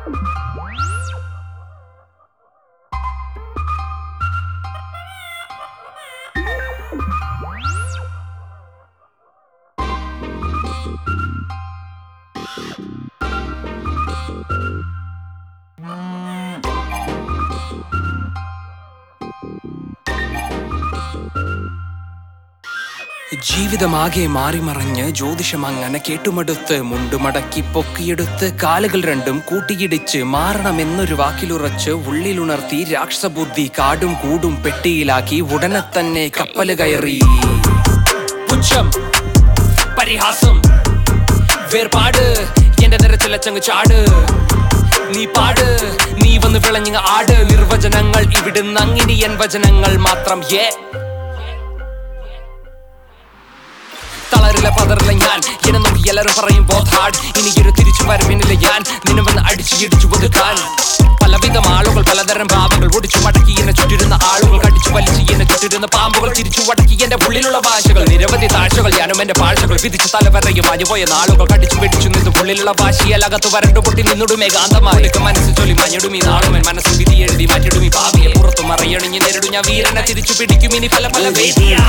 ജീവിതമാകെ മാറിമറിഞ്ഞ് ജ്യോതിഷം അങ്ങനെ കേട്ടുമടുത്ത് മുണ്ടുമടക്കി പൊക്കിയെടുത്ത് കാലുകൾ രണ്ടും കൂട്ടിയിടിച്ച് മാറണമെന്നൊരു വാക്കിലുറച്ച് ഉള്ളിലുണർത്തി രാക്ഷസബുദ്ധി കാടും കൂടും പെട്ടിയിലാക്കി ഉടനെ തന്നെ കപ്പല് കയറി പുച്ഛം പരിഹാസം വേർപാട് എന്റെ നിരച്ചിലച്ചങ്ങ് ചാട് നീ പാട് നീ വന്ന് വിളഞ്ഞ ആട് നിർവചനങ്ങൾ ഇവിടുന്ന് അങ്ങിനി എൻ വചനങ്ങൾ മാത്രം ഏ തളരില്ല പതറില്ല ഞാൻ എന്നെ നോക്കി എല്ലാരും പറയും ബോത്ത് ഹാർഡ് ഇനി ഒരു തിരിച്ചു വരവിനില്ല ഞാൻ നിന്നെ വന്ന് അടിച്ചു ഇടിച്ചു ഒതുക്കാൻ പലവിധം ആളുകൾ പലതരം ഭാവങ്ങൾ ഒടിച്ചു മടക്കി എന്നെ ചുറ്റിരുന്ന ആളുകൾ കടിച്ചു വലിച്ചു എന്നെ ചുറ്റിരുന്ന പാമ്പുകൾ തിരിച്ചു വടക്കി എന്റെ ഉള്ളിലുള്ള ഭാഷകൾ നിരവധി താഴ്ചകൾ ഞാനും എന്റെ പാഴ്ചകൾ വിധിച്ച തലവരയും മാഞ്ഞുപോയ നാളുകൾ കടിച്ചു വെടിച്ചു നിന്നും ഉള്ളിലുള്ള ഭാഷയിൽ അകത്ത് വരണ്ടു പൊട്ടി നിന്നുടുമേ കാന്തമായി മനസ്സ് ചൊല്ലി മഞ്ഞിടും ഈ നാളും എൻ മനസ്സിൽ വിധി എഴുതി മാറ്റിടും ഈ ഭാവിയെ പുറത്തു മറയണിഞ്ഞ് നേരിടും ഞാൻ വീരനെ തിരിച്ചു പിടിക്കും ഇനി പല പല വേദിയാ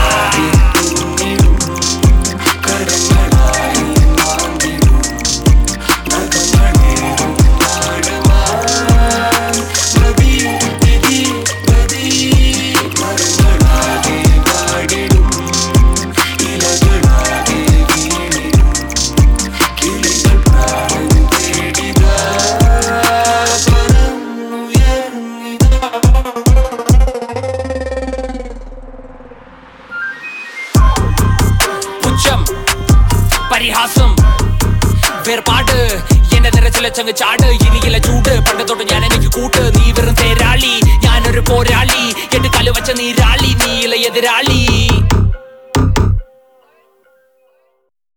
പുച്ഛം പരിഹാസം വേർപാട് എന്റെ നിരച്ചിലച്ചങ്ങ് ചാട് ഇനിയില്ല ചൂട് പണ്ട് തൊട്ട് ഞാൻ എനിക്ക് കൂട്ട് നീ വെറും തേരാളി ഞാനൊരു പോരാളി എട്ട് കല് വച്ച നീരാളി നീല എതിരാളി